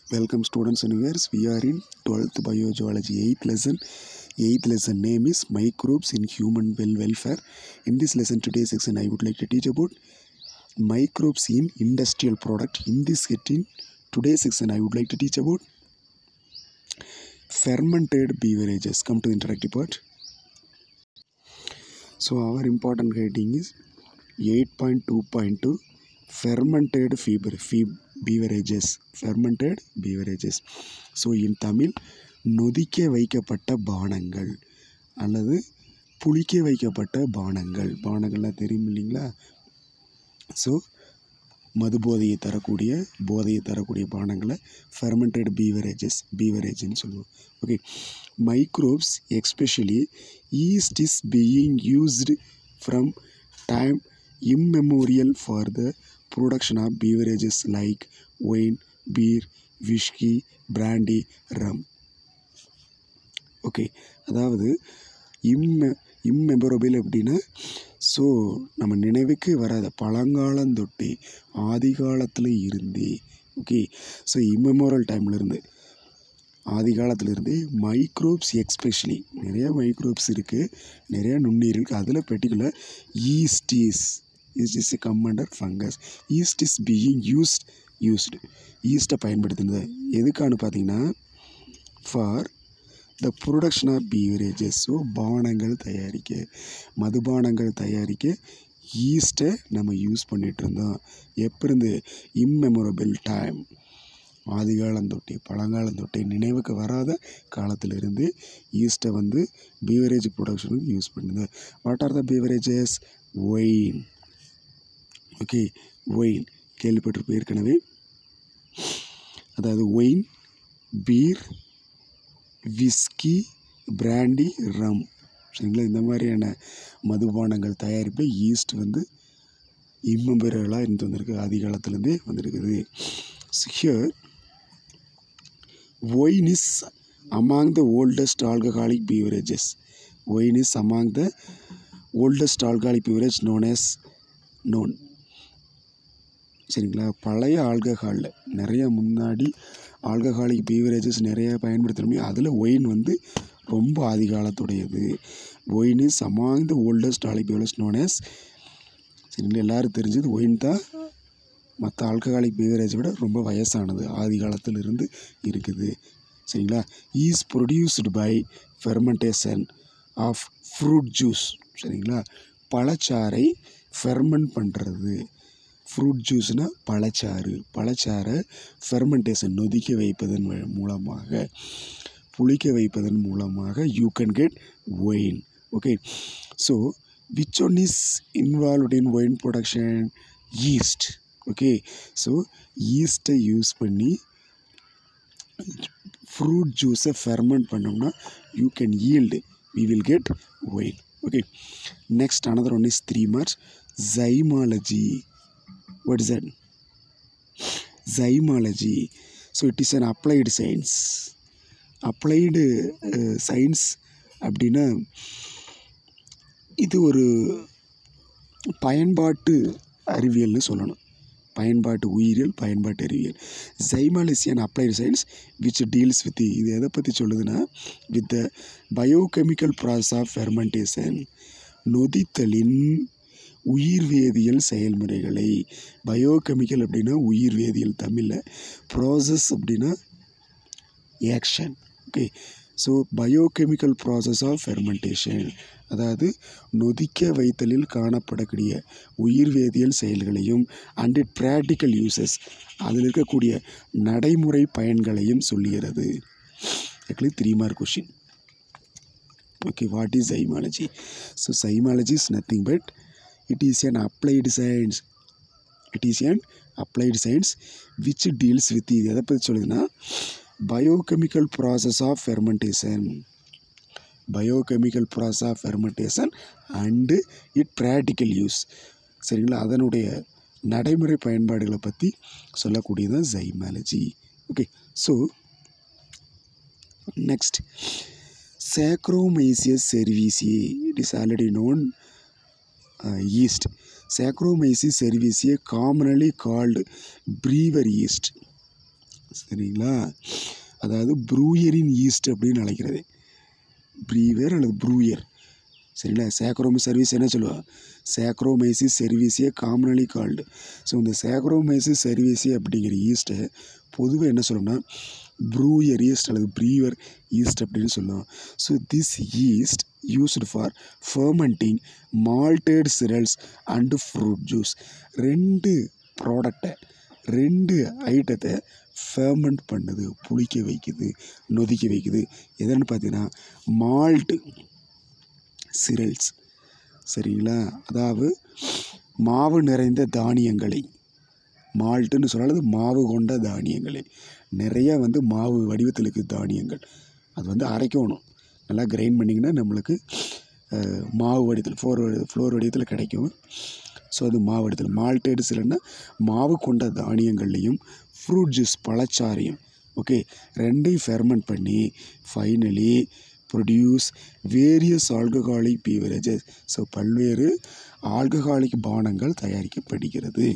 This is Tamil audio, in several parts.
Welcome students and viewers. We are in 12th biogeology 8th lesson. 8th lesson name is microbes in human well welfare. In this lesson today section I would like to teach about microbes in industrial product. In this section today section I would like to teach about fermented beverages. Come to the interactive part. So our important heading is 8.2.2 fermented fever fev beverages fermented beverages so in Tamil நொதிக்க வைக்கப்பட்ட பானங்கள் அல்லது புளிக்க வைக்கப்பட்ட பானங்கள் பானங்கள்லாம் தெரியும் இல்லைங்களா ஸோ மது போதையை தரக்கூடிய போதையை தரக்கூடிய பானங்களை ஃபெர்மெண்டட் பீவரேஜஸ் பீவரேஜ்னு சொல்லுவோம் okay microbes especially yeast is being used from time immemorial for the production of beverages like wine, beer, whiskey, brandy, rum. Okay அதாவது இம்ம இம்மெமரபிள் அப்படின்னா ஸோ நம்ம நினைவுக்கு வராத பழங்காலந்தொட்டே ஆதி காலத்தில் இருந்தே ஓகே ஸோ இம்மெமோரல் டைம்லேருந்து ஆதி காலத்திலிருந்து மைக்ரோப்ஸ் எக்ஸ்பெஷலி நிறைய மைக்ரோப்ஸ் இருக்குது நிறைய நுண்ணீர் இருக்குது அதில் particular yeast is yeast is come under fungus yeast is being used used ஈஸ்ட்டை பயன்படுத்துனது எதுக்கான்னு பார்த்தீங்கன்னா for the production of beverages so பானங்கள் தயாரிக்க மதுபானங்கள் தயாரிக்க ஈஸ்ட்டை நம்ம யூஸ் பண்ணிகிட்டு இருந்தோம் எப்போ இருந்து இம்மெமரபிள் டைம் ஆதிகாலந்தொட்டே பழங்காலந்தொட்டே நினைவுக்கு வராத காலத்திலிருந்து ஈஸ்ட்டை வந்து பீவரேஜ் ப்ரொடக்ஷனுக்கு யூஸ் பண்ணுது what are the beverages wine okay wine கேள்விப்பட்டிருப்போம் ஏற்கனவே அதாவது wine beer whisky brandy rum சரிங்களா இந்த மாதிரியான மதுபானங்கள் தயாரிப்பில் ஈஸ்ட் வந்து இம்மம்பெறலாக இருந்து வந்திருக்கு ஆதி காலத்துலேருந்தே வந்திருக்குது here wine is among the oldest alcoholic beverages wine is among the oldest alcoholic beverage known as known சரிங்களா பழைய ஆல்கஹாலில் நிறைய முன்னாடி ஆல்கஹாலிக் பீவரேஜஸ் நிறைய பயன்படுத்த முடியும் அதில் ஒயின் வந்து ரொம்ப ஆதி காலத்துடையது wine is among the oldest alcoholic beverage known as சரிங்களா எல்லோரும் தெரிஞ்சது ஒயின் தான் மற்ற ஆல்கஹாலிக் பீவரேஜை விட ரொம்ப வயசானது ஆதி காலத்தில் இருந்து இருக்குது சரிங்களா is produced by fermentation of fruit juice சரிங்களா பழச்சாறை ஃபெர்மெண்ட் பண்ணுறது ஃப்ரூட் ஜூஸ்னால் பழச்சாறு பழச்சாறை ஃபெர்மெண்டேஷன் நொதிக்க வைப்பதன் மூலமாக புளிக்க வைப்பதன் மூலமாக you can get wine okay so which one is involved in wine production yeast okay so ஈஸ்ட்டை யூஸ் பண்ணி ஃப்ரூட் ஜூஸை ஃபெர்மெண்ட் பண்ணோம்னா you can yield we will get wine okay next another one is three marks zymology what is that zymology so it is an applied science applied uh, science அப்படின்னா இது ஒரு பயன்பாட்டு அறிவியல்னு சொல்லணும் பயன்பாட்டு உயிரியல் பயன்பாட்டு அறிவியல் zymology applied science which deals with இது எதை பற்றி சொல்லுதுன்னா with the biochemical process of fermentation நொதித்தலின் உயிர் வேதியியல் செயல்முறைகளை பயோகெமிக்கல் அப்படின்னா உயிர் வேதியியல் தமிழில் ப்ராசஸ் அப்படின்னா action okay so biochemical process of fermentation அதாவது நொதிக்க வைத்தலில் காணப்படக்கூடிய உயிர் வேதியியல் செயல்களையும் அண்ட் இட் ப்ராக்டிக்கல் யூசஸ் அதில் இருக்கக்கூடிய நடைமுறை பயன்களையும் சொல்லுகிறது actually three mark question okay what is zymology so zymology is nothing but it is an applied science it is an applied science which deals with இது எதை பற்றி சொல்லுதுன்னா biochemical process of fermentation biochemical process of fermentation and it practical use சரிங்களா அதனுடைய நடைமுறை பயன்பாடுகளை பற்றி சொல்லக்கூடியது zymology okay so next Saccharomyces cerevisiae it is already known uh, yeast. Saccharomyces cerevisiae commonly called brewer yeast. சரிங்களா அதாவது ப்ரூயரின் ஈஸ்ட் அப்படின்னு அழைக்கிறது ப்ரீவர் அல்லது ப்ரூயர் சரிங்களா சேக்ரோமி சர்வீஸ் என்ன சொல்லுவா சேக்ரோமைசிஸ் சர்வீஸியே காமனலி கால்டு ஸோ இந்த சேக்ரோமைசிஸ் சர்வீஸி அப்படிங்கிற ஈஸ்ட்டை பொதுவாக என்ன சொல்லணும்னா ப்ரூயர் ஈஸ்ட் அல்லது ப்ரீவர் ஈஸ்ட் அப்படின்னு சொல்லுவோம் so this yeast used for fermenting malted cereals and fruit juice ரெண்டு ப்ராடக்டை ரெண்டு ஐட்டத்தை ஃபர்மெண்ட் பண்ணுது புளிக்க வைக்குது நொதிக்க வைக்குது எதுன்னு பார்த்தீங்கன்னா மால்ட்டு சிரல்ஸ் சரிங்களா அதாவது மாவு நிறைந்த தானியங்களை மால்ட்டுன்னு சொல்லாது மாவு கொண்ட தானியங்களை நிறைய வந்து மாவு வடிவத்தில் இருக்குது தானியங்கள் அது வந்து அரைக்கணும் நல்லா கிரைண்ட் பண்ணிங்கன்னா நம்மளுக்கு அஹ், மாவு வடிவத்தில் ஃப்ளோர் வடி ஃப்ளோர் வடிவத்தில் கிடைக்கும் ஸோ அது மாவு வடிவத்தில் மால்டேடு சிலன்னா மாவு கொண்ட தானியங்கள்லையும் ஃப்ரூட் ஜூஸ் பழச்சாறையும் ஓகே ரெண்டையும் ஃபெர்மெண்ட் பண்ணி finally produce various alcoholic beverages so பல்வேறு ஆல்கஹாலிக் பானங்கள் தயாரிக்கப்படுகிறது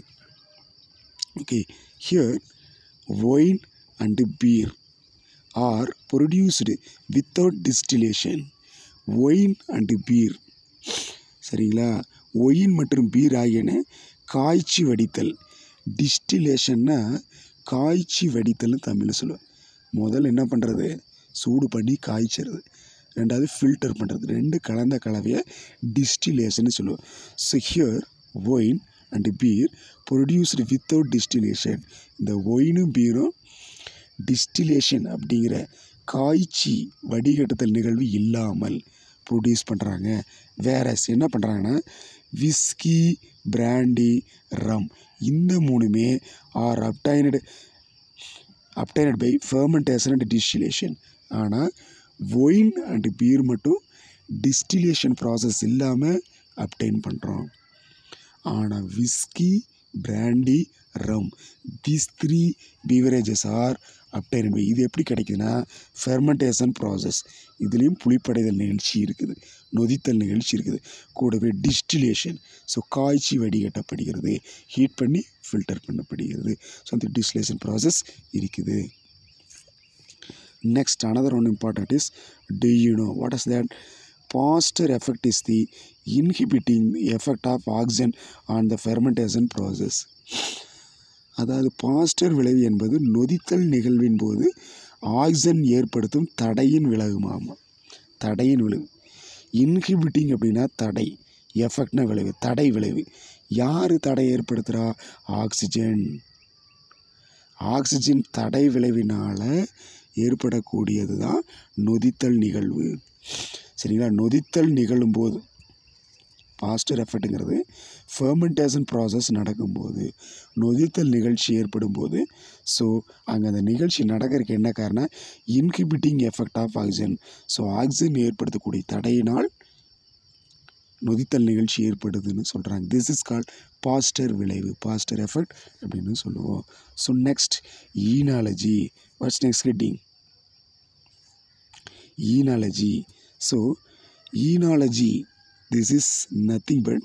okay here wine and beer are produced without distillation wine and beer சரிங்களா ஒயின் மற்றும் பீர் ஆகியன காய்ச்சி வடித்தல் டிஸ்டிலேஷன்னா காய்ச்சி வடித்தல்னு தமிழில் சொல்லுவேன் முதல்ல என்ன பண்ணுறது சூடு பண்ணி காய்ச்சறது ரெண்டாவது ஃபில்டர் பண்ணுறது ரெண்டு கலந்த கலவையை டிஸ்டிலேஷன் சொல்லுவோம் so here wine and beer produced without distillation இந்த ஒயினும் பீரும் டிஸ்டிலேஷன் அப்படிங்கிற காய்ச்சி வடிகட்டுதல் நிகழ்வு இல்லாமல் ப்ரொடியூஸ் பண்ணுறாங்க வேறஸ் என்ன பண்ணுறாங்கன்னா விஸ்கி பிராண்டி ரம் இந்த மூணுமே are obtained obtained by fermentation and distillation ஆனால் ஒயின் அண்ட் பீர் மட்டும் டிஸ்டிலேஷன் ப்ராசஸ் இல்லாமல் அப்டைன் பண்ணுறோம் ஆனால் whisky brandy rum these three beverages are obtain by இது எப்படி கிடைக்குதுன்னா ஃபெர்மெண்டேஷன் ப்ராசஸ் இதுலேயும் புளிப்படைதல் நிகழ்ச்சி இருக்குது நொதித்தல் நிகழ்ச்சி இருக்குது கூடவே டிஸ்டிலேஷன் ஸோ காய்ச்சி வடிகட்டப்படுகிறது ஹீட் பண்ணி ஃபில்டர் பண்ணப்படுகிறது ஸோ அந்த டிஸ்டிலேஷன் ப்ராசஸ் இருக்குது next another one important is do you know what is that Pasteur effect is the inhibiting effect of oxygen on the fermentation process அதாவது பாஸ்டர் விளைவு என்பது நொதித்தல் நிகழ்வின் போது ஆக்சிஜன் ஏற்படுத்தும் தடையின் விளைவுமாமா தடையின் விளைவு இன்ஹிபிட்டிங் அப்படின்னா தடை எஃபெக்ட்னா விளைவு தடை விளைவு யார் தடை ஏற்படுத்துகிறா ஆக்சிஜன் ஆக்சிஜன் தடை விளைவினால் ஏற்படக்கூடியது தான் நொதித்தல் நிகழ்வு சரிங்களா நொதித்தல் நிகழும்போது பாஸ்டர் எஃபெக்ட்டுங்கிறது ஃபர்மெண்டேஷன் ப்ராசஸ் நடக்கும்போது நொதித்தல் நிகழ்ச்சி ஏற்படும் போது ஸோ அங்கே அந்த நிகழ்ச்சி நடக்கிறதுக்கு என்ன காரணம் inhibiting effect of oxygen so oxygen ஏற்படுத்தக்கூடிய தடையினால் நொதித்தல் நிகழ்ச்சி ஏற்படுதுன்னு சொல்கிறாங்க திஸ் இஸ் கால் பாஸ்டர் விளைவு பாஸ்டர் எஃபெக்ட் அப்படின்னு சொல்லுவோம் so next oenology what's next heading oenology so oenology this is nothing but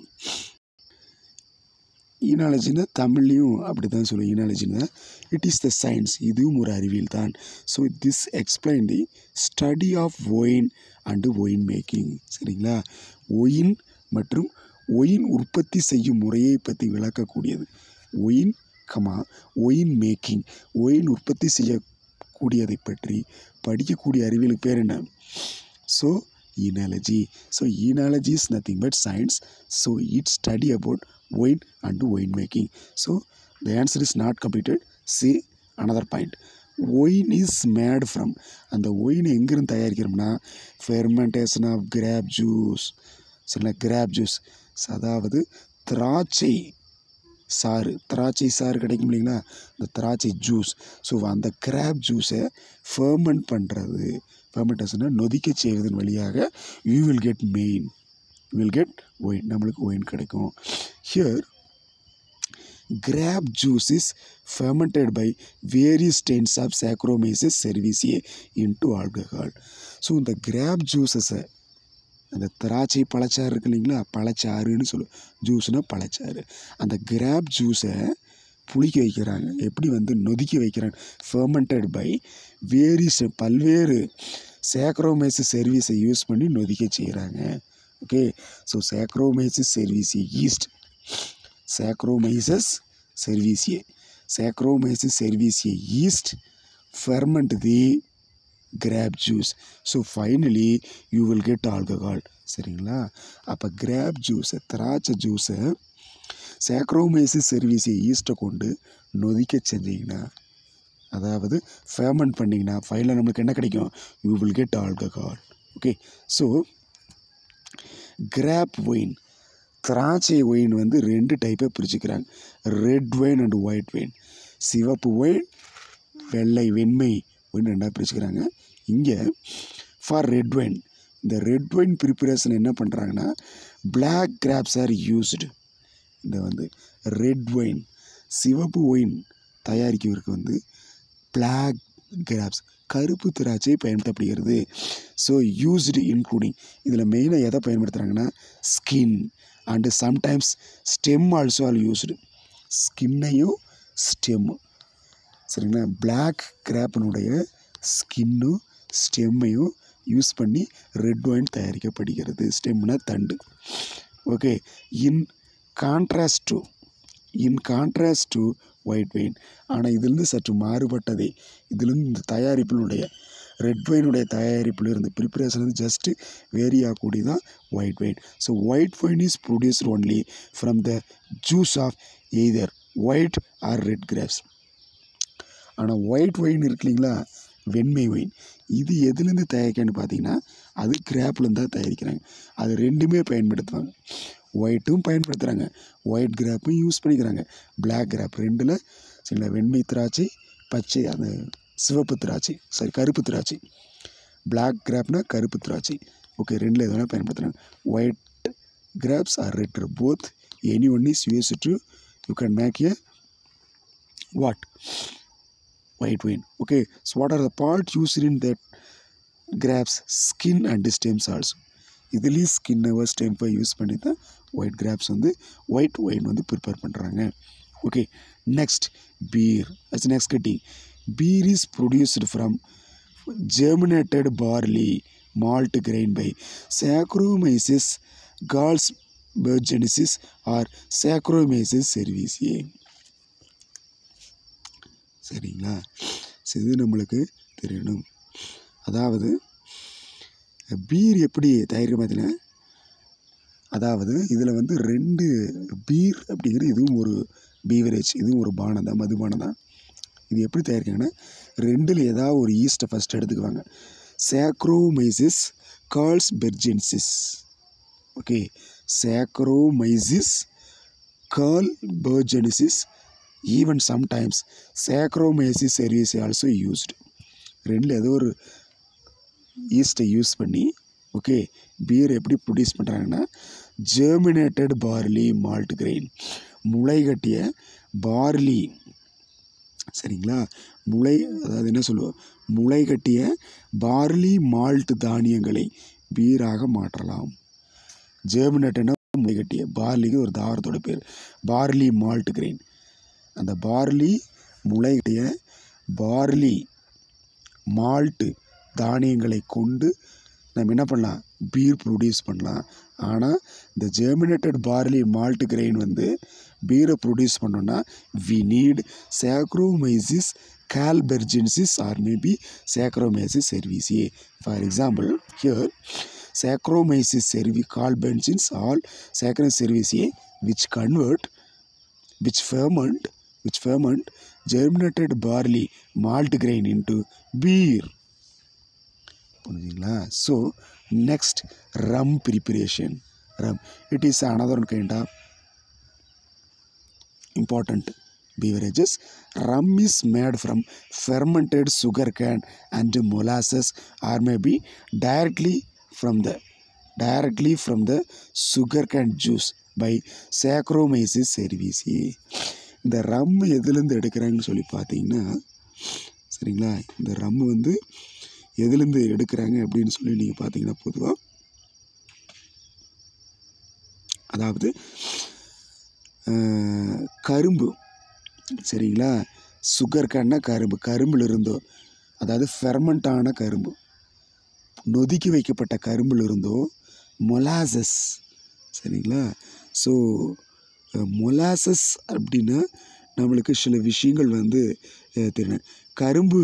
ஈனாலஜின்னா தமிழ்லையும் அப்படி தான் சொல்லுவோம் ஈனாலஜின்னா இட் இஸ் த சயின்ஸ் இதுவும் ஒரு அறிவியல் தான் so this explain the study of wine and wine making சரிங்களா ஒயின் மற்றும் ஒயின் உற்பத்தி செய்யும் முறையை பற்றி விளக்கக்கூடியது wine comma wine making wine உற்பத்தி செய்யக்கூடியதை பற்றி படிக்கக்கூடிய அறிவியலுக்கு பேர் என்ன so oenology so oenology is nothing but science so it study about wine and wine making so the answer is not completed C another point wine is made from அந்த ஒயின் எங்கேருந்து தயாரிக்கிறோம்னா ஃபெர்மெண்டேஷன் ஆஃப் கிராப் ஜூஸ் சரிங்களா கிராப் ஜூஸ் அதாவது திராட்சை சாறு திராட்சை சாறு கிடைக்கும் இல்லைங்களா இந்த திராட்சை ஜூஸ் ஸோ அந்த கிராப் ஜூஸை ஃபர்மெண்ட் பண்ணுறது ஃபர்மெண்டேஷனை நொதிக்க செய்வதன் வழியாக you will get main will get wine நம்மளுக்கு ஒயின் கிடைக்கும் here grape juice is fermented by various strains of Saccharomyces cerevisiae into alcohol so இந்த கிராப் ஜூஸஸை அந்த திராட்சை பழச்சாறு இருக்கு இல்லைங்களா பழச்சாறுன்னு சொல்லுவோம் ஜூஸ்னால் பழச்சாறு அந்த கிராப் ஜூஸை புளிக்க வைக்கிறாங்க எப்படி வந்து நொதிக்க வைக்கிறாங்க ஃபெர்மெண்டட் பை வேரிஸ் பல்வேறு சேக்ரோமைசிஸ் சர்வீஸை யூஸ் பண்ணி நொதிக்க செய்கிறாங்க okay so Saccharomyces cerevisiae yeast Saccharomyces cerevisiae Saccharomyces cerevisiae yeast ferment the grape juice so finally you will get alcohol சரிங்களா அப்போ கிராப் ஜூஸை திராட்சை ஜூஸை சேக்ரோமைசிஸ் சர்வீஸை ஈஸ்ட்டை கொண்டு நொதிக்க செஞ்சீங்கன்னா அதாவது ஃபேமண்ட் பண்ணிங்கன்னா ஃபைனலாக நம்மளுக்கு என்ன கிடைக்கும் you will get alcohol okay so grape wine திராட்சை ஒயின் வந்து ரெண்டு டைப்பாக பிரிச்சுக்கிறாங்க red wine and white wine சிவப்பு ஒயின் வெள்ளை வெண்மை ஒயின் ரெண்டாக பிரிச்சுக்கிறாங்க இங்கே ஃபார் ரெட் ஒயின் இந்த ரெட் ஒயின் ப்ரிப்பரேஷன் என்ன பண்ணுறாங்கன்னா பிளாக் கிராப்ஸ் ஆர் யூஸ்டு இந்த வந்து ரெட் ஒயின் சிவப்பு ஒயின் தயாரிக்கிறதுக்கு வந்து பிளாக் கிராப்ஸ் கருப்பு திராட்சை பயன்படுத்தப்படுகிறது ஸோ யூஸ்டு இன்க்ளூடிங் இதில் மெயினாக எதை பயன்படுத்துகிறாங்கன்னா skin and sometimes stem also all used ஸ்கின்னையும் ஸ்டெம்மும் சரிங்களா பிளாக் கிராப்பினுடைய ஸ்கின்னும் ஸ்டெம்மையும் யூஸ் பண்ணி ரெட் ஒயின் தயாரிக்கப்படுகிறது ஸ்டெம்னா தண்டு okay in contrast to in contrast to white wine ஆனால் இதிலிருந்து சற்று மாறுபட்டதே இதிலிருந்து இந்த தயாரிப்பினுடைய ரெட் வைனுடைய தயாரிப்பில் இருந்து ப்ரிப்பரேஷன் ஜஸ்ட்டு வேரி ஆகக்கூடிய தான் white wine so white wine is produced only from the juice of either white or red grapes ஆனால் ஒயிட் ஒயின் இருக்கு இல்லைங்களா வெண்மை ஒயின் இது எதுலேருந்து தயாரிக்கான்னு பார்த்தீங்கன்னா அது கிராப்லேருந்து தான் தயாரிக்கிறாங்க அது ரெண்டுமே பயன்படுத்துவாங்க ஒயிட்டும் பயன்படுத்துகிறாங்க ஒயிட் கிராப்பும் யூஸ் பண்ணிக்கிறாங்க பிளாக் கிராப் ரெண்டில் சில வெண்மை திராட்சை பச்சை அந்த சிவப்பு திராட்சை சாரி கருப்பு திராட்சை பிளாக் கிராப்னா கருப்பு திராட்சை ஓகே ரெண்டில் எது வேணால் பயன்படுத்துகிறாங்க white grapes or red both any one is use to you can make a what white wine okay so what are the parts used in that grapes skin and stems also இதுலேயும் ஸ்கின்னவை ஸ்டெம்பை யூஸ் பண்ணி தான் ஒயிட் கிராப்ஸ் வந்து ஒயிட் ஒயின் வந்து ப்ரிப்பேர் பண்ணுறாங்க okay next beer as next cutting beer is produced from germinated barley malt grain by Saccharomyces carlsbergensis or Saccharomyces cerevisiae சரிங்களா ஸோ இது நம்மளுக்கு தெரியணும் அதாவது பீர் எப்படி தயாரிக்க பார்த்தீங்கன்னா அதாவது இதில் வந்து ரெண்டு பீர் அப்படிங்கிறது இதுவும் ஒரு பீவரேஜ் இதுவும் ஒரு பானம் தான் மதுபானம் தான் இது எப்படி தயாரிக்காங்கன்னா ரெண்டில் ஏதாவது ஒரு ஈஸ்ட்டை ஃபஸ்ட் எடுத்துக்குவாங்க Saccharomyces carlsbergensis okay Saccharomyces carlsbergensis even sometimes Saccharomyces cerevisiae also used ரெண்டில் ஏதோ ஒரு ஈஸ்ட்டை யூஸ் பண்ணி ஓகே பீர் எப்படி ப்ரொடியூஸ் பண்ணுறாங்கன்னா ஜெர்மினேட்டட் பார்லி மால்ட் கிரெயின் முளை கட்டிய பார்லி சரிங்களா முளை அதாவது என்ன சொல்லுவோம் முளை கட்டிய பார்லி மால்ட் தானியங்களை பீராக மாற்றலாம் ஜெர்மினேட்டட்னா முளை கட்டிய பார்லிக்கு ஒரு தாவரத்தோட பேர் பார்லி மால்ட் கிரெயின் அந்த பார்லி முளைய பார்லி மால்ட்டு தானியங்களை கொண்டு நம்ம என்ன பண்ணலாம் பீர் ப்ரொடியூஸ் பண்ணலாம் ஆனால் இந்த ஜெர்மினேட்டட் பார்லி மால்ட் கிரெயின் வந்து பீரை ப்ரொடியூஸ் பண்ணோன்னா we need Saccharomyces carlsbergensis or maybe Saccharomyces cerevisiae for example here Saccharomyces cerevisiae carlsbergensis or saccharo cerevisiae which convert which ferment which ferment germinated barley malt grain into beer புரிஞ்சுங்களா so next rum preparation rum it is another one kind of important beverages rum is made from fermented sugar cane and molasses or maybe directly from the directly from the sugar cane juice by Saccharomyces cerevisiae இந்த ரம் எதுலேருந்து எடுக்கிறாங்கன்னு சொல்லி பார்த்தீங்கன்னா சரிங்களா இந்த ரம் வந்து எதுலேருந்து எடுக்கிறாங்க அப்படின்னு சொல்லி நீங்கள் பார்த்தீங்கன்னா பொதுவாக அதாவது அஹ், கரும்பு சரிங்களா சுகர் கேன்னா கரும்பு கரும்பில் இருந்தோ அதாவது ஃபெர்மெண்ட் ஆன கரும்பு நொதுக்கி வைக்கப்பட்ட கரும்பில் இருந்தோ மொலாசஸ் சரிங்களா ஸோ மொலாசஸ் அப்படின்னா நம்மளுக்கு சில விஷயங்கள் வந்து அஹ், தெரியும் கரும்பு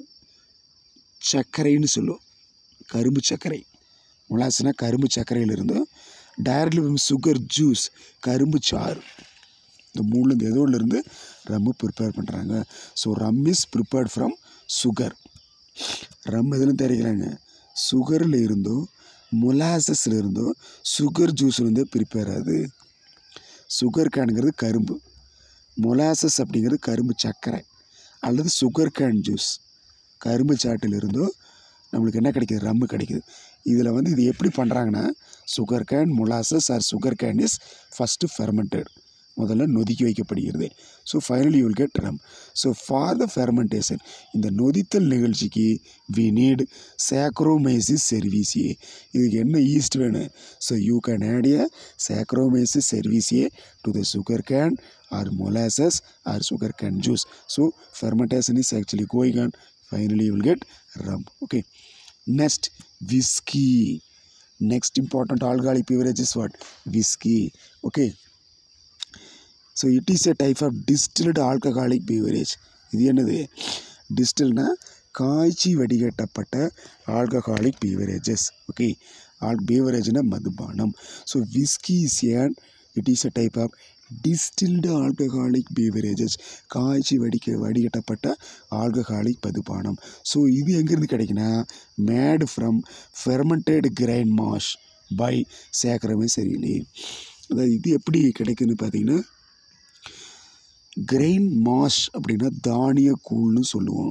சர்க்கரைன்னு சொல்லுவோம் கரும்பு சர்க்கரை மொலாசஸ்னா கரும்பு சர்க்கரையில் இருந்தோம் டைரக்ட்லி சுகர் ஜூஸ் கரும்பு சாறு இந்த மூணுலேருந்து ஏதோ இருந்து ரம்மு ப்ரிப்பேர் பண்ணுறாங்க so rum is prepared from sugar rum எதுன்னு தெரிவிக்கிறாங்க சுகரில் இருந்தோ மொலாசஸில் இருந்தோ சுகர் ஜூஸ் வந்து ப்ரிப்பேர் ஆகுது சுகர் கேனுங்கிறது கரும்பு மொலாசஸ் அப்படிங்கிறது கரும்பு சர்க்கரை அல்லது சுகர் கேன் ஜூஸ் கரும்பு சாட்டில் இருந்தோ நம்மளுக்கு என்ன கிடைக்குது ரம்மு கிடைக்குது இதில் வந்து இது எப்படி பண்ணுறாங்கன்னா sugar cane molasses or sugar cane is first fermented முதல்ல நொதிக்கி வைக்கப்படுகிறது so finally you'll get rum so for the fermentation இந்த நொதித்தல் நிகழ்ச்சிக்கு வி நீட் சேக்ரோமைசிஸ் செர்வீசியே இதுக்கு என்ன ஈஸ்ட் வேணும் so you can add a Saccharomyces cerevisiae to the sugar cane or molasses or sugar cane juice so fermentation is actually going on finally you will get rum okay next whiskey next important alcoholic beverage is what whiskey okay so it is a type of distilled alcoholic beverage இது என்னது டிஸ்டில்னா காய்ச்சி வடிகட்டப்பட்ட ஆல்கஹாலிக் பீவரேஜஸ் ஓகே ஆல் பீவரேஜ்னா மதுபானம் so whisky is an it is a type of distilled alcoholic beverages காய்ச்சி வடிக்க வடிகட்டப்பட்ட ஆல்கஹாலிக் மதுபானம் ஸோ இது எங்கேருந்து கிடைக்குன்னா made from fermented grain mash by Saccharomyces சரியில்லை அதாவது இது எப்படி கிடைக்குன்னு பார்த்தீங்கன்னா கிரெயின் மாஷ் அப்படின்னா தானிய கூழ்னு சொல்லுவோம்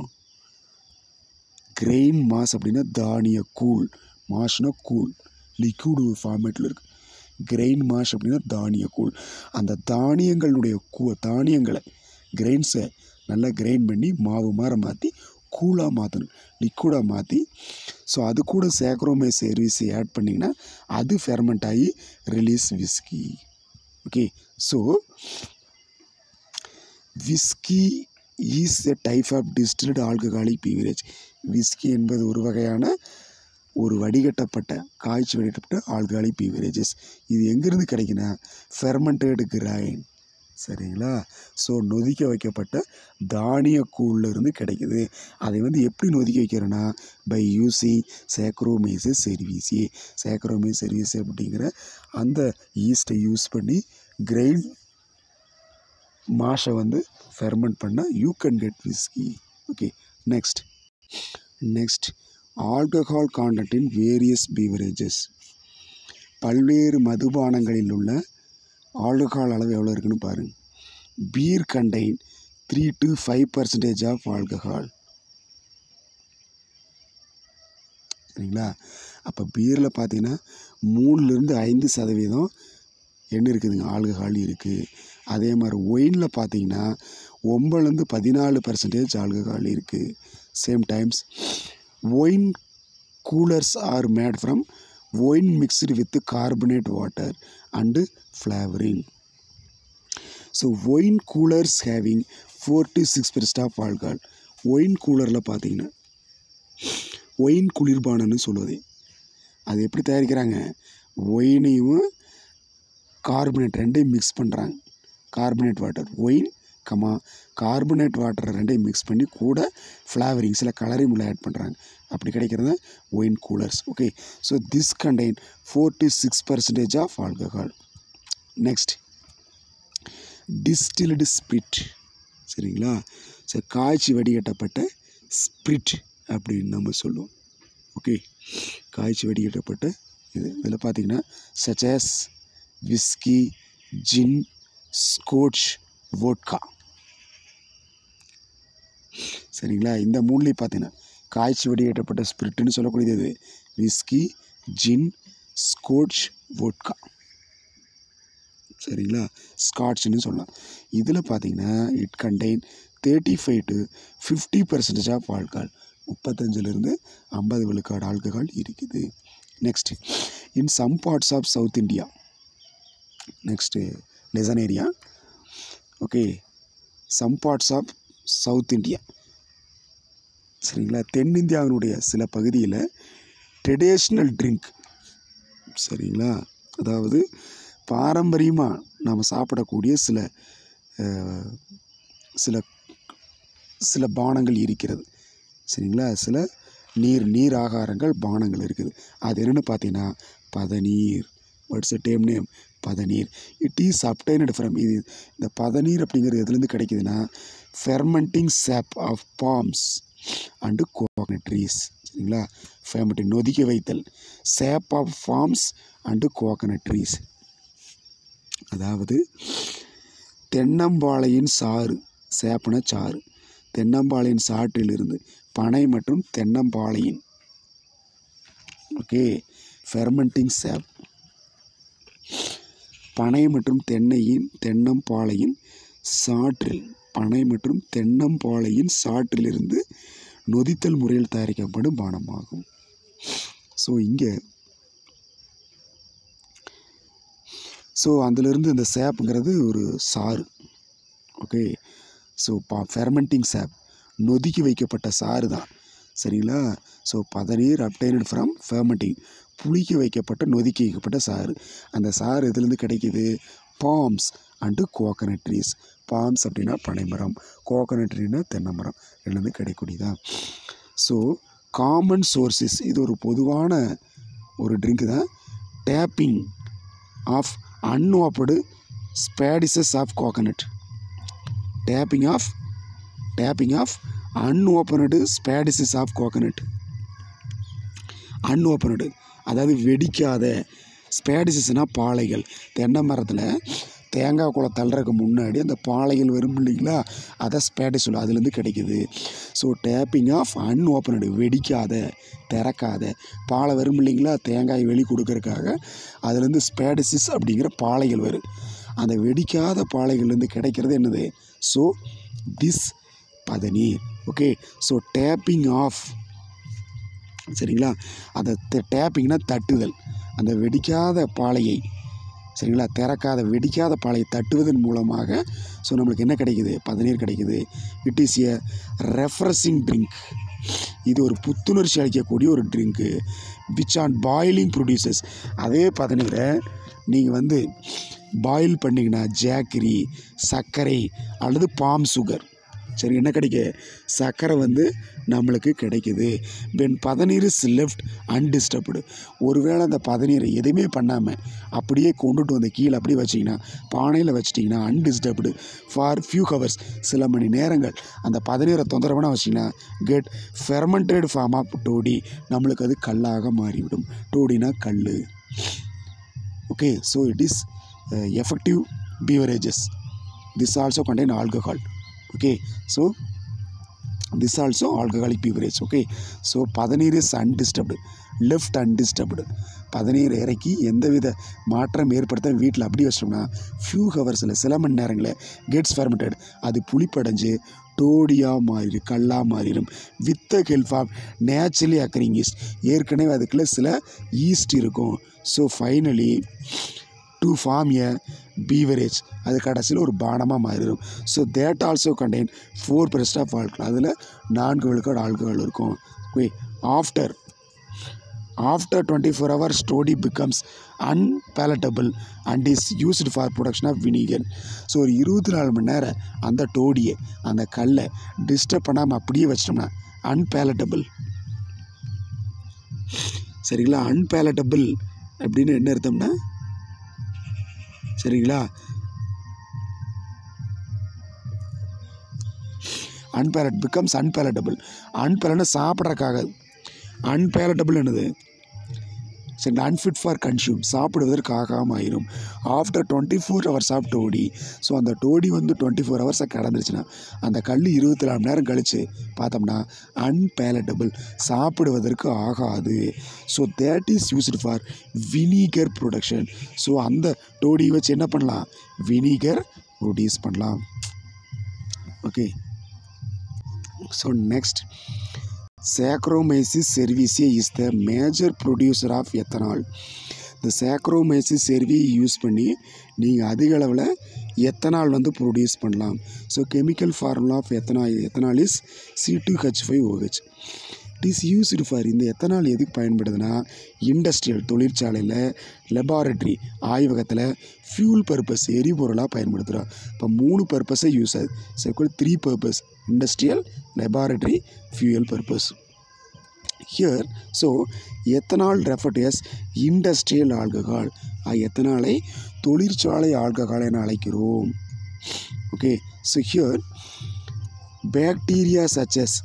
கிரெயின் மாஸ் அப்படின்னா தானிய கூழ் மாஷ்னா கூழ் லிக்விடு ஃபார்மேட்டில் இருக்கு கிரெயின் மாஷ் அப்படின்னா தானிய கூழ் அந்த தானியங்களுடைய கூ தானியங்களை கிரெயின்ஸை நல்லா கிரைண்ட் பண்ணி மாவு மாதிரி மாற்றி கூழாக மாற்றணும் லிக்விடாக மாற்றி ஸோ அது கூட சேக்ரோமே சர்வீஸ் ஆட் பண்ணிங்கன்னா அது ஃபெர்மெண்ட் ஆகி release whisky okay so whisky is a type of distilled alcoholic beverage whisky என்பது ஒரு வகையான ஒரு வடிகட்டப்பட்ட காய்ச்சி வடிகட்டப்பட்ட ஆல்கஹாலிக் பீவரேஜஸ் இது எங்கேருந்து கிடைக்குன்னா ஃபெர்மெண்டட் கிரைன் சரிங்களா ஸோ நொதிக்க வைக்கப்பட்ட தானிய கூழ்ல இருந்து கிடைக்குது அதை வந்து எப்படி நொதிக்க வைக்கிறோன்னா by using Saccharomyces cerevisiae Saccharomyces cerevisiae அப்படிங்கிற அந்த ஈஸ்ட்டை யூஸ் பண்ணி கிரைன் மாஷை வந்து ஃபெர்மெண்ட் பண்ணால் you can get whisky okay next next alcohol content in various beverages பல்வேறு மதுபானங்களில் உள்ள ஆல்கஹால் அளவு எவ்வளோ இருக்குன்னு பாருங்கள் beer contain three to five percentage of alcohol சரிங்களா அப்போ பீரில் பார்த்தீங்கன்னா மூணுலேருந்து ஐந்து சதவீதம் என்ன இருக்குதுங்க ஆல்கஹால் இருக்குது அதே மாதிரி ஒயினில் பார்த்தீங்கன்னா ஒம்பதுலேருந்து பதினாலு பர்சன்டேஜ் ஆல்கஹால் இருக்குது same times wine coolers are made from wine mixed with carbonate water and flavouring so wine coolers having four to six percent of alcohol wine கூலரில் பார்த்தீங்கன்னா ஒயின் குளிர்பானம்னு சொல்லுவது அது எப்படி தயாரிக்கிறாங்க ஒயினையும் கார்பனேட் ரெண்டையும் மிக்ஸ் பண்ணுறாங்க carbonate water wine comma carbonate வாட்டரை ரெண்டையும் மிக்ஸ் பண்ணி கூட ஃப்ளேவரிங் சில கலரிங் உள்ள ஆட் பண்ணுறாங்க அப்படி கிடைக்கிறது தான் wine coolers okay so this contain four to six percentage of alcohol next distilled spirit சரிங்களா ஸோ காய்ச்சி வடிகட்டப்பட்ட ஸ்பிரிட் அப்படின்னு நம்ம சொல்லுவோம் ஓகே காய்ச்சி வடிகட்டப்பட்ட இது இதில் பார்த்தீங்கன்னா சச்சஸ் விஸ்கி ஜின் ஸ்கோட்ச் வோட்கா சரிங்களா இந்த மூணுலேயும் பார்த்தீங்கன்னா காய்ச்சி வடிகட்டப்பட்ட ஸ்பிரிட்டுன்னு சொல்லக்கூடியது விஸ்கி ஜின் ஸ்கோட்ச் வோட்கா சரிங்களா ஸ்காட்ச்னு சொல்லலாம் இதில் பார்த்தீங்கன்னா it contain thirty five to fifty percentage of alcohol முப்பத்தஞ்சிலிருந்து ஐம்பது விழுக்காடு ஆல்கஹால் இருக்குது next in some parts of South India next lesson area okay some parts of South India சரிங்களா தென்னிந்தியாவினுடைய சில பகுதியில் ட்ரெடிஷ்னல் ட்ரிங்க் சரிங்களா அதாவது பாரம்பரியமாக நாம் சாப்பிடக்கூடிய சில அஹ், சில சில பானங்கள் இருக்கிறது சரிங்களா சில நீர் நீர் ஆகாரங்கள் பானங்கள் இருக்குது அது என்னென்னு பார்த்தீங்கன்னா padaneer what's the name padaneer it is obtained from இது இந்த பதநீர் அப்படிங்கிறது எதுலேருந்து கிடைக்குதுன்னா fermenting sap of palms and coconut trees சரிங்களா ஃபெர்மெண்டிங் நொதிக்க வைத்தல் sap of palms and coconut trees அதாவது தென்னம்பாளையின் சாறு சேப்பன சாறு தென்னம்பாளையின் சாற்றிலிருந்து பனை மற்றும் தென்னம்பாளையின் ஓகே ஃபெர்மெண்டிங் சேப் பனை மற்றும் தென்னையின் தென்னம்பாளையின் சாற்றில் பனை மற்றும் தென்னம்பாளையின் சாற்றிலிருந்து நொதித்தல் முறையில் தயாரிக்கப்படும் பானமாகும் ஸோ இங்கே ஸோ அதிலிருந்து இந்த சேப்புங்கிறது ஒரு சாறு ஓகே ஸோ பா ஃபெர்மெண்டிங் சேப் நொதிக்கி வைக்கப்பட்ட சாறு தான் சரிங்களா so padaneer obtained from fermenting புளிக்க வைக்கப்பட்ட நொதிக்கி வைக்கப்பட்ட சாறு அந்த சாறு எதுலேருந்து கிடைக்குது palms and coconut trees palms அப்படின்னா பனைமரம் கோகனட் ட்ரீனா தென்னை மரம் ரெண்டுலேருந்து கிடைக்கூடியதான் ஸோ காமன் சோர்சஸ் இது ஒரு பொதுவான ஒரு ட்ரிங்க் தான் tapping of unopened spadices of coconut tapping of tapping of unopened spadices of coconut unopened அதாவது வெடிக்காத ஸ்பேடிசஸ்னால் பாளைகள் தென்னை மரத்தில் தேங்காய் குளம் தள்ளுறதுக்கு முன்னாடி அந்த பாளைகள் வரும் இல்லைங்களா அதை ஸ்பேடிஸ் சொல்லும் அதுலேருந்து கிடைக்குது ஸோ டேப்பிங் ஆஃப் அன்ஓப்பனடு வெடிக்காத திறக்காத பாலை வரும் இல்லைங்களா தேங்காய் வெளி கொடுக்கறதுக்காக அதுலேருந்து ஸ்பேடிசிஸ் அப்படிங்கிற பாளைகள் வரும் அந்த வெடிக்காத பாளைகள்லேருந்து கிடைக்கிறது என்னது so this padaneer okay so tapping of சரிங்களா அந்த டேப்பிங்னா தட்டுதல் அந்த வெடிக்காத பாளையை சரிங்களா திறக்காத வெடிக்காத பாளையை தட்டுவதன் மூலமாக ஸோ நம்மளுக்கு என்ன கிடைக்குது பதநீர் கிடைக்குது it is a refreshing drink இது ஒரு புத்துணர்ச்சி அளிக்கக்கூடிய ஒரு drink which on boiling producers அதே பதநீரை நீங்கள் வந்து பாயில் பண்ணிங்கன்னா ஜாக்கரி சர்க்கரை அல்லது பாம் சுகர் சரி என்ன கிடைக்க சர்க்கரை வந்து நம்மளுக்கு கிடைக்குது when padaneer is left undisturbed ஒருவேளை அந்த பதநீரை எதுவுமே பண்ணாமல் அப்படியே கொண்டுட்டு வந்து கீழே அப்படியே வச்சிங்கன்னா பானையில் வச்சிட்டிங்கன்னா அன்டிஸ்டர்ப்டு ஃபார் ஃபியூ ஹவர்ஸ் சில மணி நேரங்கள் அந்த பதநீரை தொந்தரவான வச்சிங்கன்னா get fermented form of toddy நம்மளுக்கு அது கல்லாக மாறிவிடும் டோடினா கல் okay so it is effective beverages this also contain alcohol okay so this also alcoholic beverage okay so padaneer is undisturbed left undisturbed பதநீர் இறக்கி எந்தவித மாற்றம் ஏற்படுத்த வீட்டில் அப்படி வச்சிட்டோம்னா ஃபியூ ஹவர்ஸில் சில மணி நேரங்களில் கெட்ஸ் ஃபெர்மெண்டட் அது புளிப்படைஞ்சு டோடியாக மாறிடும் கல்லாக மாறிடும் with the help of naturally occurring yeast ஏற்கனவே அதுக்குள்ளே சில ஈஸ்ட் இருக்கும் so finally to form a beverage அது கடைசியில் ஒரு பானமாக மாறிடும் so that also contain four percent of alcohol அதில் நான்கு விழுக்காடு ஆல்கஹால் இருக்கும் okay after after twenty four hours toddy becomes unpalatable and is used for production of vinegar so ஒரு இருபத்தி நாலு மணி நேரம் அந்த டோடியை அந்த கல்லை டிஸ்டர்ப் பண்ணாமல் அப்படியே வச்சிட்டோம்னா அன்பேலட்டபிள் சரிங்களா அன்பேலட்டபிள் அப்படின்னு என்ன அர்த்தம்னா சரிங்களா அன்பேலட் பிகம்ஸ் அன்பேலட்டபிள் அன்பேலட்னா சாப்பிட்றக்காக அன்பேலட்டபிள் என்னது சரி அன்ஃபிட் ஃபார் கன்சியூம் சாப்பிடுவதற்கு ஆகாமல் ஆயிரும் after twenty four hours of toddy so அந்த டோடி வந்து டுவெண்ட்டி ஃபோர் ஹவர்ஸை கடந்துருச்சுன்னா அந்த கல் இருபத்தி நாலு மணி நேரம் கழித்து பார்த்தோம்னா அன்பேலட்டபிள் சாப்பிடுவதற்கு ஆகாது so that is used for vinegar production so அந்த டோடி வச்சு என்ன பண்ணலாம் வினிகர் ப்ரொடியூஸ் பண்ணலாம் okay so next Saccharomyces cerevisiae is the major producer of ethanol இந்த Saccharomyces cerevisiae யூஸ் பண்ணி நீங்கள் அதிக அளவில் எத்தனால் வந்து ப்ரொடியூஸ் பண்ணலாம் so chemical formula of ethanol ethanol is C two H five OH it is used for இந்த எத்தனால் எதுக்கு பயன்படுதுன்னா இண்டஸ்ட்ரியல் தொழிற்சாலையில் லெபார்டரி ஆய்வகத்தில் ஃபியூல் பர்பஸ் எரிபொருளாக பயன்படுத்துகிறோம் இப்போ மூணு பர்பஸை யூஸ் ஆகுது so three purpose industrial laboratory fuel purpose here so ethanol referred as industrial alcohol எத்தனாலை தொழிற்சாலை ஆல்கஹால் என அழைக்கிறோம் okay so here bacteria சச்சஸ்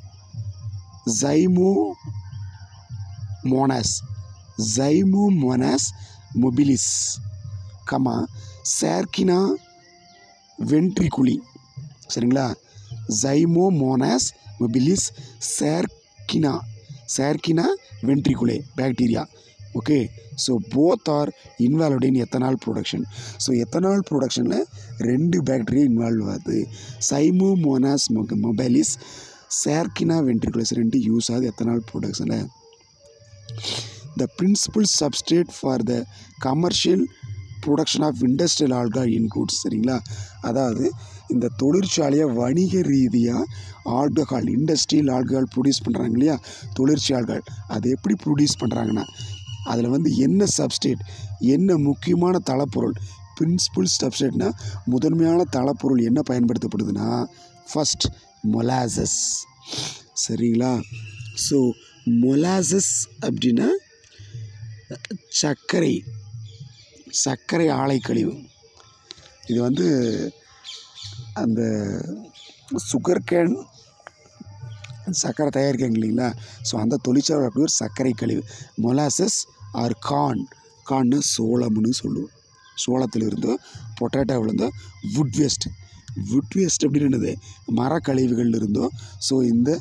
zymomonas zymomonas mobilis comma Sarcina ventriculi சரிங்களா zymomonas mobilis Sarcina Sarcina ventriculi bacteria okay so both are involved in ethanol production so எத்தனால் ப்ரொடக்ஷனில் ரெண்டு பாக்டீரியா இன்வால்வ் ஆகுது சைமோமோனாஸ் மொபைலிஸ் சேர்க்கினா வென்ட்ரிகுலஸ் ரெண்டு யூஸ் ஆகுது எத்தனால் ப்ரொடக்ஷனில் the principal substrate for the commercial production of industrial alcohol includes சரிங்களா அதாவது இந்த தொழிற்சாலையை வணிக ரீதியாக ஆல்கஹால் இண்டஸ்ட்ரியல் ஆல்கஹால் ப்ரொடியூஸ் பண்ணுறாங்க இல்லையா தொழிற்சாலைகள் அது எப்படி ப்ரொடியூஸ் பண்ணுறாங்கன்னா அதில் வந்து என்ன சப்ஸ்டேட் என்ன முக்கியமான தளப்பொருள் பிரின்சிபல் சப்ஸ்டேட்னா முதன்மையான தளப்பொருள் என்ன பயன்படுத்தப்படுதுன்னா ஃபஸ்ட் மொலாசஸ் சரிங்களா ஸோ மொலாசஸ் அப்படின்னா சர்க்கரை சர்க்கரை ஆலை கழிவு இது வந்து அந்த சுகர் கேன் சர்க்கரை தயாரிக்காங்க இல்லைங்களா ஸோ அந்த தொழிற்சாலை ஒரு சர்க்கரை கழிவு மொலாசஸ் ஆர் கார்ன் கார்ன்னு சோளம்னு சொல்லுவோம் சோளத்திலிருந்தோ பொட்டேட்டோவிலேருந்தோ வுட் வேஸ்ட் வுட் வேஸ்ட் அப்படின்னு என்னது மரக்கழிவுகள் இருந்தோ ஸோ இந்த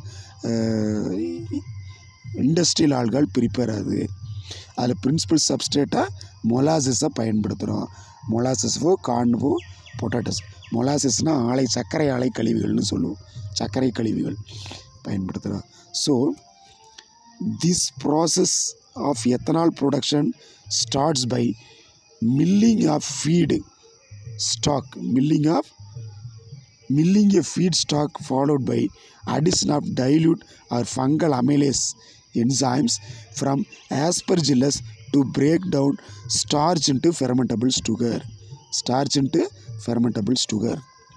இண்டஸ்ட்ரியல் ஆள்கள் ப்ரிப்பேர் ஆகுது அதில் பிரின்சிபல் சப்ஸ்டேட்டாக மொலாசஸை பயன்படுத்துகிறோம் மொலாசஸ்வோ கார்ன்வோ பொட்டாட்டோஸ் மொலாசஸ்னால் ஆலை சர்க்கரை ஆலை கழிவுகள்னு சொல்லுவோம் சர்க்கரை கழிவுகள் பயன்படுத்துகிறோம் so this process of ethanol production starts by milling of feedstock milling of milling a feedstock followed by addition of dilute or fungal amylase enzymes from aspergillus to break down starch into fermentable sugar starch into fermentable sugar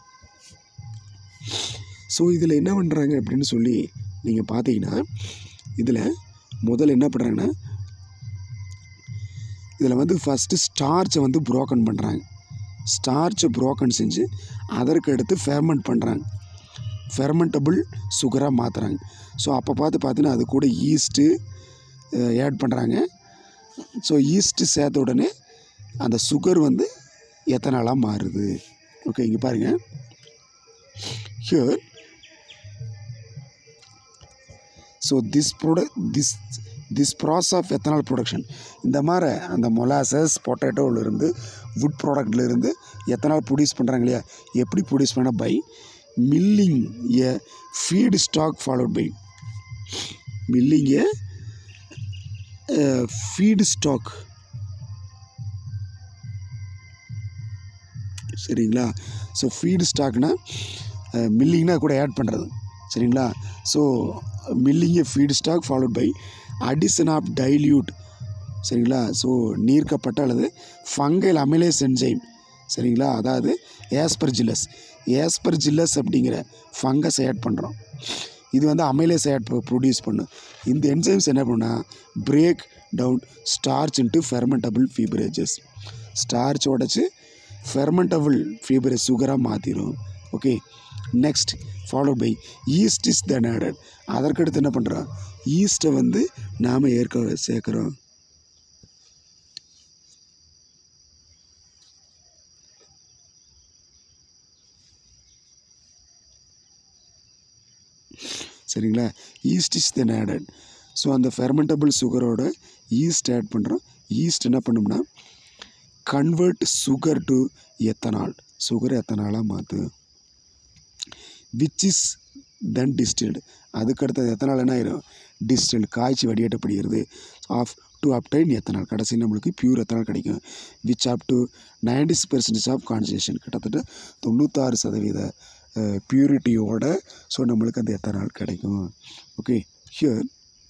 so இதில் என்ன பண்ணுறாங்க அப்படின்னு சொல்லி நீங்கள் பார்த்தீங்கன்னா இதில் முதல்ல என்ன பண்ணுறாங்கன்னா இதில் வந்து ஃபஸ்ட்டு ஸ்டார்ச்சை வந்து புரோக்கன் பண்ணுறாங்க ஸ்டார்ச்சை புரோக்கன் செஞ்சு அதற்கு அடுத்து ஃபெர்மெண்ட் பண்ணுறாங்க ஃபெர்மெண்டபிள் சுகராக மாற்றுறாங்க ஸோ அப்போ பார்த்து பார்த்தீங்கன்னா அது கூட ஈஸ்ட்டு ஆட் பண்ணுறாங்க ஸோ ஈஸ்ட்டு சேர்த்த உடனே அந்த சுகர் வந்து எத்தனாலாக மாறுது ஓகே இங்கே பாருங்கள் here so this product this this process of ethanol production இந்த மாதிரி அந்த மொலாசஸ் பொட்டேட்டோவிலேருந்து வுட் ப்ராடக்ட்லேருந்து எத்தனால் ப்ரொடியூஸ் பண்ணுறாங்க இல்லையா எப்படி ப்ரொடியூஸ் பண்ண by milling a feedstock followed by milling a feedstock சரிங்களா ஸோ ஃபீடு ஸ்டாக்னா மில்லிங்னா கூட ஆட் பண்ணுறது சரிங்களா so milling feedstock followed by addition of dilute சரிங்களா ஸோ நீர்க்கப்பட்ட அல்லது ஃபங்கல் அமிலேஸ் என்ஜைம் சரிங்களா அதாவது ஏஸ்பர்ஜில்லஸ் ஏஸ்பர்ஜில்லஸ் அப்படிங்கிற ஃபங்கஸ் ஆட் பண்ணுறோம் இது வந்து அமைலேஸ் ஆட் ப்ரொடியூஸ் பண்ணும் இந்த என்ஜைம்ஸ் என்ன பண்ணால் break down starch into fermentable beverages starch உடச்சி ஃபெர்மெண்டபிள் ஃபீபரேஜ் சுகராக மாற்றிடும் okay next follow by yeast is then added அதற்கடுத்து என்ன பண்ணுறோம் ஈஸ்ட்டை வந்து நாம் ஏற்க சேர்க்குறோம் சரிங்களா yeast is then added so அந்த ஃபெர்மெண்டபிள் சுகரோட ஈஸ்ட் ஆட் பண்ணுறோம் ஈஸ்ட் என்ன பண்ணும்னா convert sugar to ethanol sugar எத்தனாலாக மாற்று விச் இஸ் தென் டிஸ்டில்டு அதுக்கடுத்தது எத்தனால் என்ன ஆயிரும் டிஸ்டில்டு காய்ச்சி வடிகட்டப்படுகிறது ஆஃப் டு அப்டைன் எத்தனால் கடைசி நம்மளுக்கு பியூர் எத்தனால் கிடைக்கும் which up to ninety percentage of concentration கிட்டத்தட்ட தொண்ணூத்தாறு சதவீத பியூரிட்டியோட ஸோ நம்மளுக்கு அந்த எத்தனால் கிடைக்கும் okay here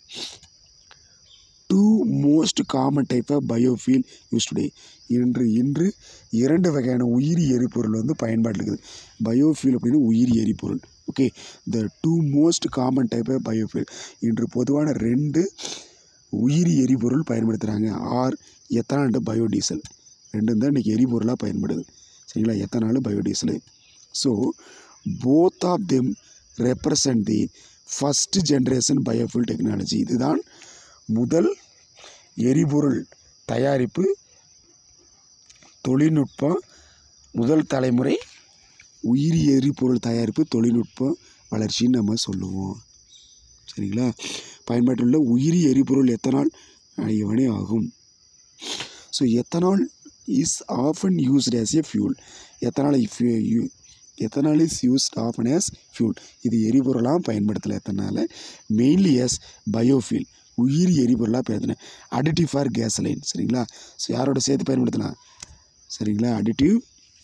two most common type of biofuel use today இன்று இன்று இரண்டு வகையான உயிரி எரிபொருள் வந்து பயன்பாட்டில் இருக்குது பயோஃபியூல் அப்படின்னு உயிரி எரிபொருள் okay the two most common type of biofuel இன்று பொதுவான ரெண்டு உயிரி எரிபொருள் பயன்படுத்துகிறாங்க ஆர் எத்தனால் பயோடீசல் ரெண்டும் தான் இன்றைக்கி எரிபொருளாக பயன்படுது சரிங்களா ethanol biodiesel so both of them represent the first generation biofuel technology இதுதான் முதல் எரிபொருள் தயாரிப்பு தொழில்நுட்பம் முதல் தலைமுறை உயிரி எரிபொருள் தயாரிப்பு தொழில்நுட்ப வளர்ச்சின்னு நம்ம சொல்லுவோம் சரிங்களா பயன்பாட்டில் உள்ள உயிரி எரிபொருள் எத்தனால் அணையவனே ஆகும் so ethanol is often used as a fuel ethanol ethanol is used often as fuel இது எரிபொருளாக பயன்படுத்தலை எத்தனால் மெயின்லி எஸ் பயோஃபியூல் உயிரி எரிபொருளாக பயன்படுத்தினேன் அடிட்டிவ் ஃபார் கேஸ்லைன் சரிங்களா ஸோ யாரோட சேர்த்து பயன்படுத்தலாம் சரிங்களா அடிட்டிவ்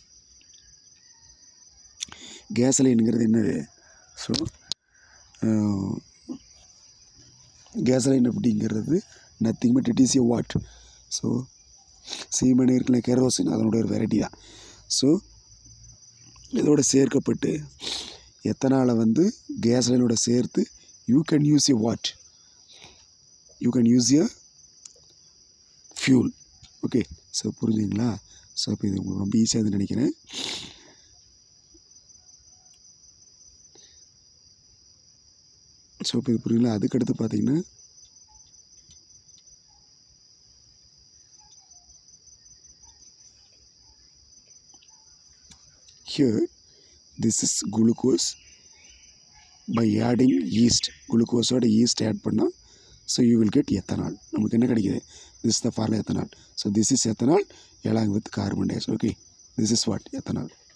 கேஸ்லைனுங்கிறது என்னது ஸோ கேஸ்லைன் அப்படிங்கிறது nothing but it is a what so சீமன் இருக்கல கெரோசின் அதனோட ஒரு வெரைட்டி தான் ஸோ இதோட சேர்க்கப்பட்டு எத்தனால வந்து கேஸ்லைனோட சேர்த்து you can use a what you can use a fuel okay so புரிஞ்சுங்களா ஸோ இப்போ இது உங்களுக்கு ரொம்ப ஈஸியாக இருக்குன்னு நினைக்கிறேன் ஸோ இப்போ இது புரியுங்களா அதுக்கடுத்து பார்த்தீங்கன்னா here this is glucose by adding yeast குளுக்கோஸோட ஈஸ்ட் ஆட் பண்ணால் so you will get ethanol நமக்கு என்ன கிடைக்குது this the formula ethanol so this is ethanol along with carbon dioxide okay this is what ethanol